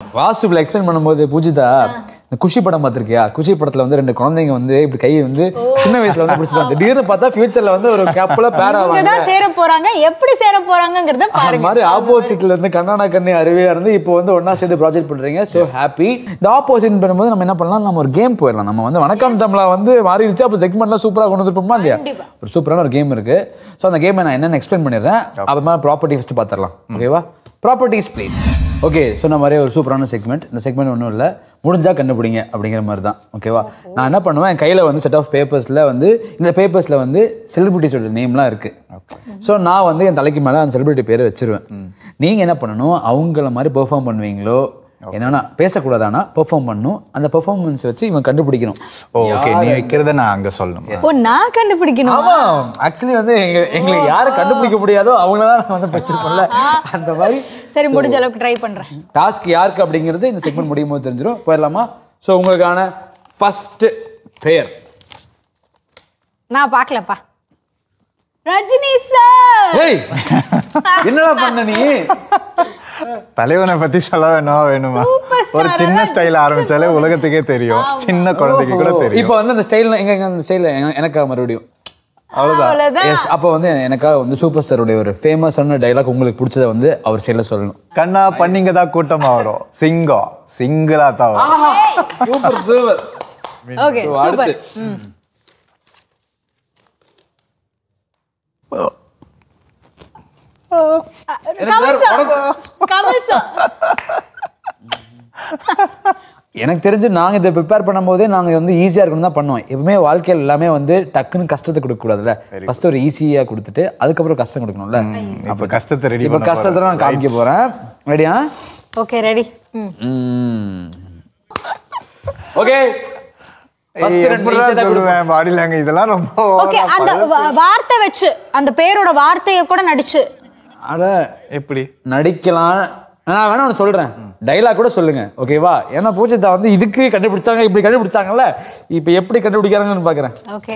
வாசுபில் explain பண்ணும்போது பூஜிதா இந்த குஷி படம் பார்த்திருக்கியா குஷி படத்துல வந்து ரெண்டு குழந்தைங்க வந்து இப்படி கை வந்து சின்ன வயசுல வந்து பிடிச்சிருந்தாங்க திடீர்னு பார்த்தா ஃபியூச்சர்ல வந்து ஒரு கப்பல பேர் இவங்க ஆவாங்க தான் சேர போறாங்க எப்படி சேர போறாங்கங்கறத அந்த பாருங்க மாதிரி ஆப்போசிட்ல இருந்து கண்ணானா கண்ணி அருவியா இருந்து இப்போ வந்து ஒண்ணா சேர்ந்து ப்ராஜெக்ட் பண்றீங்க ஸோ ஹாப்பி இந்த ஆப்போசிட் பண்ணும்போது நம்ம என்ன பண்ணலாம் நம்ம ஒரு கேம் போயிடலாம் நம்ம வந்து வணக்கம் தமிழா வந்து மாறிடுச்சு அப்போ செக்மெண்ட்லாம் சூப்பரா கொண்டு வந்துருப்போமா இல்லையா கண்டிப்பா. ஒரு சூப்பரான ஒரு கேம் இருக்கு ஸோ அந்த கேமை நான் என்னென்ன எக்ஸ்பிளைன் பண்ணிடுறேன் அப்புறமா ப்ராப்பர்ட்டி ஃபஸ்ட்டு பார்த்துடலாம் ஓகேவா ப்ராப்பர்ட்டிஸ் ப்ளீஸ் ஓகே சொன்ன மாதிரி ஒரு சூப்பரான செக்மெண்ட் இந்த செக்மெண்ட் ஒன்றும் இல்லை முடிஞ்சா கண்டுபிடிங்க அப்படிங்கிற மாதிரி தான் ஓகேவா நான் என்ன பண்ணுவேன் என் கையில் வந்து செட் ஆஃப் பேப்பர்ஸில் வந்து இந்த பேப்பர்ஸில் வந்து செலிபிரிட்டிஸோட நேம்லாம் இருக்கு ஸோ நான் வந்து என் தலைக்கு மேலே அந்த செலிபிரிட்டி பேரை வச்சிருவேன் நீங்கள் என்ன பண்ணணும் அவங்கள மாதிரி பெர்ஃபார்ம் பண்ணுவீங்களோ என்னன்னா பேசக்கூடாதானா பெர்ஃபார்ம் பண்ணணும் அந்த பெர்ஃபார்மன்ஸ் வச்சு இவன் கண்டுபிடிக்கணும் ஓ ஓகே நீ வைக்கிறத நான் அங்க சொல்லணும் ஓ நான் கண்டுபிடிக்கணும் ஆமா ஆக்சுவலி வந்து எங்க எங்களுக்கு யாரை கண்டுபிடிக்க முடியாதோ அவங்கள தான் நம்ம வந்து வச்சிருப்போம்ல அந்த மாதிரி சரி முடிஞ்ச அளவுக்கு ட்ரை பண்றேன் டாஸ்க் யாருக்கு அப்படிங்கிறது இந்த செக்மெண்ட் முடியும் போது தெரிஞ்சிடும் போயிடலாமா ஸோ உங்களுக்கான ஃபர்ஸ்ட் பெயர் நான் பார்க்கலப்பா ரஜினி சார் ஏய் என்னடா பண்ண நீ தலைவனை பத்தி சொல்ல வேணுமா வேணுமா Superstar ஒரு சின்ன எல்லாம் ஸ்டைல் ஆரம்பிச்சாலே உலகத்துக்கே தெரியும் சின்ன குழந்தைக்கு கூட இப்போ தெரியும் வந்து அந்த ஸ்டைல் எங்க எங்க அந்த ஸ்டைல் எனக்காக மறுபடியும் அவ்வளவுதான் அவ்வளவுதான் எஸ் அப்போ வந்து எனக்காக வந்து சூப்பர் ஸ்டாருடைய ஒரு ஃபேமஸான டைலாக் உங்களுக்கு பிடிச்சதை வந்து அவர் ஸ்டைலில் சொல்லணும் கண்ணா பண்ணிங்க தான் கூட்டமா வரும் சிங்கம் சிங்கிளா தான் வரும் super super okay So, super அடுத்து. என்ன Kamal sir, sir Kamal sir எனக்கு தெரிஞ்சு நாங்கள் இதை ப்ரிப்பேர் பண்ணும்போதே நாங்கள் வந்து ஈஸியாக இருக்கணும் தான் பண்ணுவோம் எப்பவுமே வாழ்க்கையில் எல்லாமே வந்து டக்குன்னு கஷ்டத்தை கொடுக்கக்கூடாதுல்ல ஃபர்ஸ்ட் ஒரு ஈஸியாக கொடுத்துட்டு அதுக்கப்புறம் கஷ்டம் கொடுக்கணும்ல அப்ப கஷ்டத்தை ரெடி இப்போ கஷ்டத்தை நான் காமிக்க போகிறேன் ரெடியா ஓகே ரெடி ம் ஓகே ஃபர்ஸ்ட் ரெண்டு easy-ஆ தான் கொடுப்போம். சொல்லுவேன் பாடி லாங்குவேஜ் இதெல்லாம் ரொம்ப ஓகே over ஆ அந்த பழசு. வா- வார்த்தை வச்சு அந்த பேரோட வார்த்தையை கூட நடிச்சு அட எப்படி நடிக்கலாம் நான் வேணா ஒன்று சொல்கிறேன் டைலாக் கூட சொல்லுங்க ஓகேவா ஏன்னா பூஜிதா வந்து இதுக்கு கண்டுபிடிச்சாங்க இப்படி கண்டுபிடிச்சாங்கல்ல இப்போ எப்படி கண்டுபிடிக்கிறாங்கன்னு பார்க்குறேன் ஓகே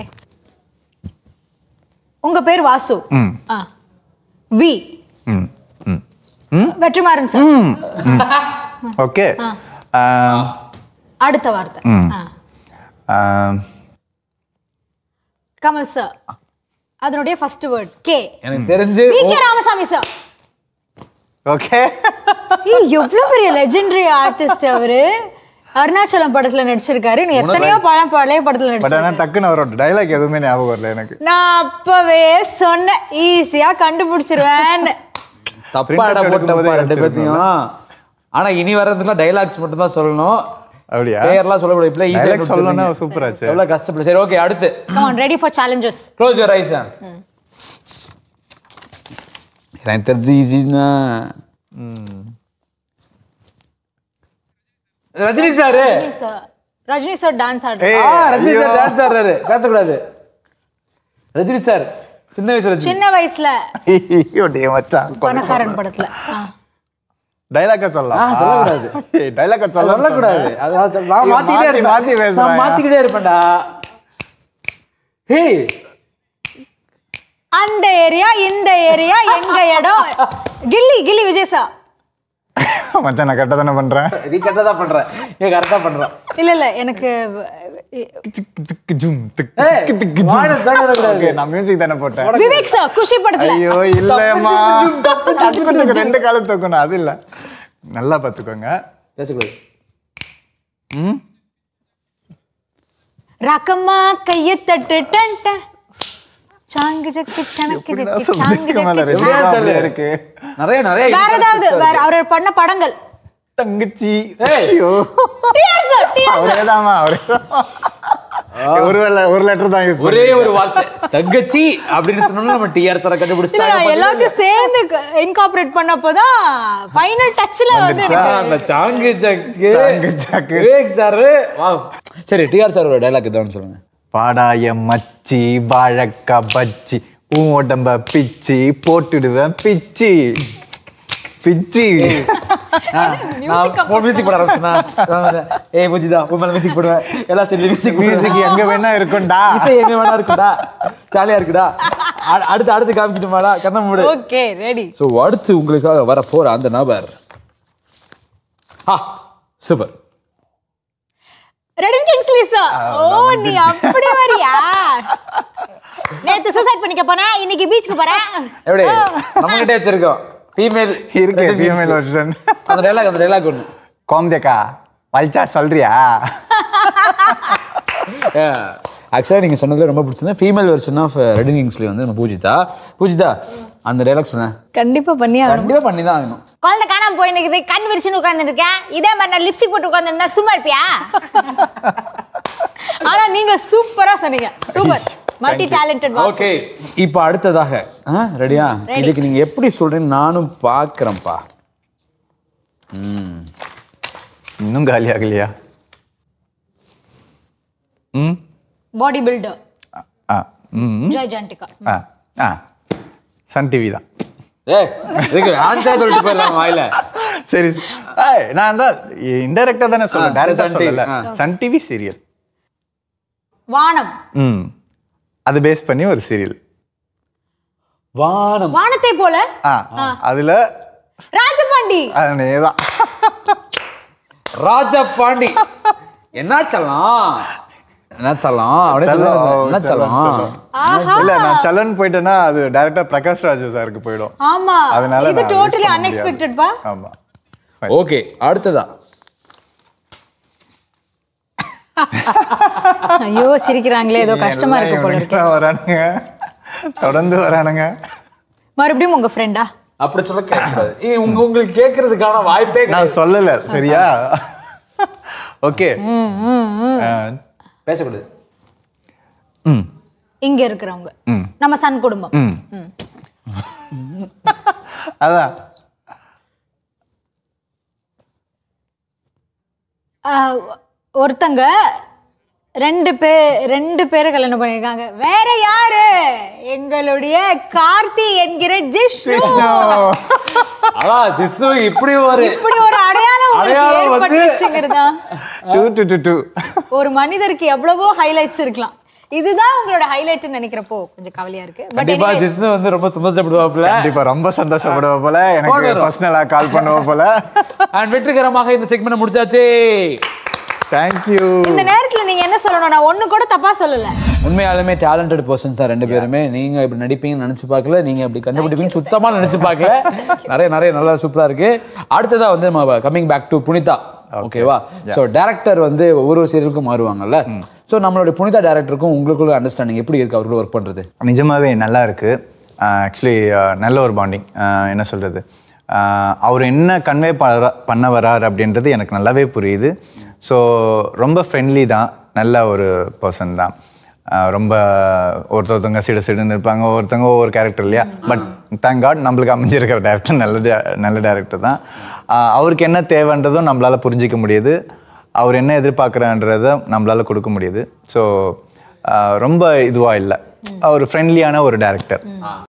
உங்க பேர் வாசு ம் ஆ வி ம் ம் வெற்றிமாறன் சார் ஓகே அடுத்த வார்த்தை ஆ. கமல் சார் அதனுடைய ஃபர்ஸ்ட் வேர்ட் கே எனக்கு தெரிஞ்சு V K Ramasamy sir okay ஏய் எவ்வளவு பெரிய லெஜெண்டரி ஆர்டிஸ்ட் அவரு அருணாச்சலம் படத்துல நடிச்சிருக்காரு இன்னும் எத்தனையோ பழம் பழைய படத்துல பட் நடிச்சிருக்காரு ஆனா டக்குன்னு அவரோட டைலாக் எதுவுமே ஞாபகம் வரல எனக்கு நான் அப்பவே சொன்னேன் ஈஸியா கண்டுபிடிச்சிருவேன்னு தப்பா Print out இடம் எடுக்கும்போதே போட்டப்பா ரெண்டு பேர்த்தையும் ஆனா இனி வர்றதுக்குலாம் டைலாக்ஸ் மட்டும் தான் சொல்லணும் அப்படியா பேர்லாம் சொல்லக்கூடாது இப்படி டைலாக் ஈஸியாக சொல்லணும்னா சூப்பர் ஆச்சு எவ்வளவு கஷ்டப்படு சரி ஓகே அடுத்து come on ready for challenges close your eyes எனக்கு தெரிஞ்சு ஈஸின்னா Rajini sir sir Rajini sir dance ஆடுறாரு ஏய், ஆ, ரஜினி ஐயோ. சார் டான்ஸ் ஆடுறாரு பேசக்கூடாது ரஜினி சார் சின்ன வயசு ரஜினி சின்ன வயசுல ஐயோ, டேய் மச்சான் பணக்காரன் படத்துல ஆ. டைலாக்க ஆ, சொல்லலாம் சொல்லக்கூடாது. டைலாக்க அது சொல்ல சொல்லக்கூடாது அது நான் சொல்ல- நான் இவன் மாத்திக்கிட்டே மாத்தி மாத்தி இருப்பேன் பேசுறான். நான் மாத்திக்கிட்டே இருப்பேன்டா ஹே அந்த ஏரியா இந்த ஏரியா எங்க இடம் கில்லி கில்லி விஜய் சார் மச்சான் நான் கரெக்டா தானே பண்றேன் நீ கரெக்டாக தான் பண்ற நீ கரெக்டாக பண்ற இல்ல இல்ல எனக்கு திக்கு திக்கு ஜும் திக்கு ஏய், திக்கு திக்கு ஜும் வாயில sound வரக்கூடாது. ஓகே நான் மியூசிக் தானே போட்டேன் விவேக் சார் குஷி படத்துல ஐயோ இல்லையம்மா தப்பு, தப்பு, டக்குனு ரெண்டு காலம் தூக்கணும் அது இல்ல நல்லா பாத்துக்கோங்க பேசக்கூடாது ம் ரக்கம்மா கைய தட்டு டன் டன். சாங்கு ஜக்கு சனக்கு எப்படிடா ஜக்கு சாங்கு சொல்றதுக்கு மேல ஜக்கு ரெண்டு எப்படியா தான் சொல்லு? அப்படியே இருக்கு நிறைய நிறைய வேற ஏதாவது interesting வேற அவர் பண்ண படங்கள் தங்கச்சி ஏய். ஐயோ டிஆர் சார் டிஆர் அவரேதாம்மா அவரே ஒரு வேளை- ஒரு லெட்டர் தான் யூஸ் ஒரே ஒரு வார்த்தை தங்கச்சி அப்படின்னு சொன்னா நம்ம டிஆர் சாரை இல்ல கண்டுபிடிச்சிட்டாங்க நான் எல்லாத்தையும் சேர்ந்து இன்கார்பரேட் பண்ணப்பதான் ஃபைனல் டச்ல வந்து ஆ, எனக்கு அந்த சாங்கு ஜக்கு சாங்கு ஜக்கு. விவேக் சார் வா சரி டிஆர் சார் ஒரு டைலாக் இதான் சொல்லுங்க பாடாய மச்சி வாழக்கா பச்சி உன் உடம்ப பிச்சி போட்டுடுவேன் பிச்சி பிச்சி மியூசிக் போட ஆரம்பிச்சேன் ஏய் பூஜிதா உன் மேல மியூசிக் போடுவேன் எல்லாம் சரி மியூசிக் மியூசிக் எங்க வேணா இருக்கும்டா இசை எங்க வேணா இருக்குடா ஜாலியா இருக்குடா அ- அடுத்து அடுத்து காமிக்கட்டுமாடா கண்ண மூடு ஓகே ரெடி ஸோ அடுத்து உங்களுக்காக வர போற அந்த நபர் ஆ சூப்பர் ரெடின் கிங்ஸ்லி சார் ஓ நீ அப்படி வரியா நேத்து சூசைட் பண்ணிக்க போனேன் இன்னைக்கு பீச்சுக்கு போறேன் எப்படி நம்ம கிட்டே வச்சிருக்கோம் ஃபீமேல் இருக்கு ஃபீமேல் வெர்ஷன் அந்த டைலாக் அந்த டைலாக் ஒன்று கோம்தேக்கா பல்ச்சா சொல்றியா ஆக்சுவலாக நீங்கள் சொன்னதுல ரொம்ப பிடிச்சிருந்தேன் female version of Redin Kingsley வந்து நம்ம பூஜிதா பூஜிதா அந்த டைலாக் சொன்னேன் கண்டிப்பா பண்ணி கண்டிப்பாக பண்ணி தான் ஆகணும் குழந்தை காணாம போய் நிக்குது கண் விரிச்சுன்னு உட்கார்ந்து இருக்கேன் இதே மாதிரி நான் லிப்ஸ்டிக் போட்டு உட்கார்ந்து சும்மா இருப்பியா ஆனா நீங்க சூப்பரா சொன்னீங்க சூப்பர் மல்டி டேலண்டட் ஓகே இப்போ அடுத்ததாக ரெடியா இதுக்கு நீங்கள் எப்படி சொல்கிறீங்க நானும் பார்க்குறேன்ப்பா ம் இன்னும் காலி ஆகலையா ம் பாடி பில்டர் ஆ ம் ஜெய் ஜான்டிகா ஆ ஆ சன் டிவி தான் ஏ இதுக்கு ஆன்சர் சொல்லிட்டு போயிடலாம் வாயில சரி ஏய், நான் தான் இன்டெரக்டா தானே சொல்றேன் ஆ, டைரக்டா சன் டிவி, சொல்லல ஆ. சன் டிவி சீரியல் வானம் ம் அது பேஸ் பண்ணி ஒரு சீரியல் வானம் வானத்தை போல ஆ அதுல ராஜபாண்டி அதேதான் ராஜா பாண்டி என்ன சொல்லலாம் என்ன சொல்லலாம் அப்படியே செல்லம், சொல்லுங்க. என்ன செல்லம், சொல்லலாம் செல்லம். இல்ல நான் சலன் போயிட்டேன்னா அது டைரக்டா பிரகாஷ் ராஜ் சாருக்கு போயிடும் ஆமா அதனால இது நான் use டோட்டலி பண்ண அன்எக்ஸ்பெக்டட் முடியாது. பா ஆமா ஓகே அடுத்ததா ஐயோ சிரிக்கிறாங்களே ஏதோ கஷ்டமா இருக்கு போல இருக்கு இவனுங்க வரானுங்க தொடர்ந்து வரானுங்க மறுபடியும் உங்க ஃப்ரெண்டா அப்படி சொல்ல கேட்கக்கூடாது ஏய், உங்க உங்களுக்கு கேட்கறதுக்கான வாய்ப்பே கிடையாது நான் சொல்லல சரியா ஓகே பேசக்கூடாது ம் இங்க இருக்கிறவங்க ம் நம்ம சன் குடும்பம் ம் அதான் ஆஹ், ஒருத்தங்க ரெண்டு பே ரெண்டு பேரை கல்யாணம் பண்ணிருக்காங்க வேற யாரு எங்களுடைய கார்த்தி என்கிற ஜிஷ்ணு அதான் ஜிஸ்து இப்படி ஒரு இப்படி ஒரு அடையாளம் உங்களுக்கு அடையாளம் வந்து- ஏற்பட்டுச்சுங்கிறதா டூ டு டு டூ ஒரு மனிதருக்கு எவ்வளவோ ஹைலைட்ஸ் இருக்கலாம் இதுதான் உங்களோட ஹைலைட்னு நினைக்கிறப்போ கொஞ்சம் கவலையா இருக்கு பட் கண்டிப்பா ஜிஸ்னு வந்து ரொம்ப சந்தோஷப்படுவாப்ல கண்டிப்பா ரொம்ப சந்தோஷப்படுவ போல எனக்கு Phone வரும். பர்சனலா கால் பண்ணுவ போல அண்ட் வெற்றிகரமாக இந்த செக்மெண்ட் முடிச்சாச்சு தேங்க்யூ இந்த நேரத்துல நீங்க என்ன சொல்லணும் நான் ஒண்ணு கூட தப்பா சொல்லல உண்மையாலுமே டேலண்டட் பர்சன்ஸ் சார் ரெண்டு பேருமே நீங்க இப்படி நடிப்பீங்கன்னு நினைச்சு பார்க்கல நீங்க இப்படி கண்டுபிடிப்பீங்கன்னு சுத்தமா நினைச்சு பார்க்கல நிறைய நிறைய நல்லா சூப்பரா இருக்கு அடுத்ததா வந்து நம்ம கம்மிங் பேக் டு புனிதா ஓகேவா ஸோ டேரக்டர் வந்து ஒவ்வொரு சீரியலுக்கும் மாறுவாங்கல்ல ஸோ நம்மளுடைய புனிதா டேரக்டருக்கும் உங்களுக்குள்ள அண்டர்ஸ்டாண்டிங் எப்படி இருக்கு அவர்கள் ஒர்க் பண்றது நிஜமாவே நல்லா இருக்கு ஆக்சுவலி நல்ல ஒரு பாண்டிங் என்ன சொல்றது ஆஹ் அவர் என்ன கன்வே பண்ண வரார் அப்படின்றது எனக்கு நல்லாவே புரியுது ஸோ ரொம்ப ஃப்ரெண்ட்லி தான் நல்ல ஒரு பர்சன் தான் ஆஹ் ரொம்ப ஒருத்தொருத்தவங்க சிடு சிடுன்னு இருப்பாங்க ஒவ்வொருத்தவங்க ஒவ்வொரு கேரக்டர் இல்லையா பட் தேங்க் காட் நம்மளுக்கு அமைஞ்சிருக்கிற டேரக்டர் நல்ல di- நல்ல டேரக்டர் தான் ஆஹ் அவருக்கு என்ன தேவைன்றதும் நம்மளால புரிஞ்சிக்க முடியுது அவர் என்ன எதிர்பார்க்குறன்றதை நம்மளால கொடுக்க முடியுது ஸோ ரொம்ப இதுவாக இல்லை ஒரு ஃப்ரெண்ட்லியான ஒரு டேரக்டர்